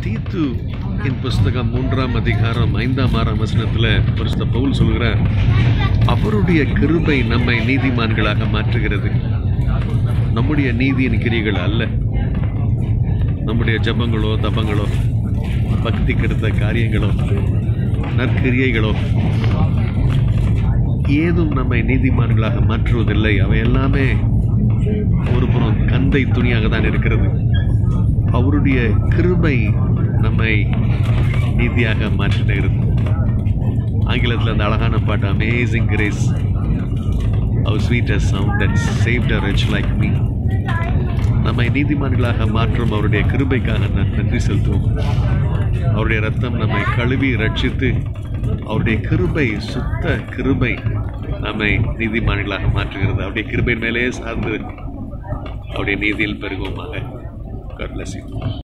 தீத்து என் புஸ்தகம் மூன்றாம் அதிகாரம் ஐந்தாம் ஆறாம் வசனத்தில் பரிசுத்த பவுல் சொல்கிறார் அவருடைய கிருபை நம்மை நீதிமான்களாக மாற்றுகிறது நம்முடைய நீதியின் கிரிகள் அல்ல நம்முடைய ஜபங்களோ தபங்களோ பக்தி கெடுத்த காரியங்களோ நற்கிரியைகளோ ஏதும் நம்மை நீதிமான்களாக மாற்றுவதில்லை அவை எல்லாமே ஒரு புறம் கந்தை துணியாக தான் இருக்கிறது அவருடைய கிருபை நம்மை நீதியாக மாற்றுகிறது ஆங்கிலத்தில் அந்த அழகான பாட்டு அமேசிங் கிரேஸ் அவர் sweetest sound that saved a wretch like me நம்மை நீதிமான்களாக மாற்றும் அவருடைய கிருபைக்காக நான் நன்றி செலுத்துவோம் அவருடைய ரத்தம் நம்மை கழுவி ரட்சித்து அவருடைய கிருபை சுத்த கிருபை நம்மை நீதிமான்களாக மாற்றுகிறது அவருடைய கிருபை மேலே சார்ந்து அவருடைய நீதியில் பெருகுவோமாக God bless you.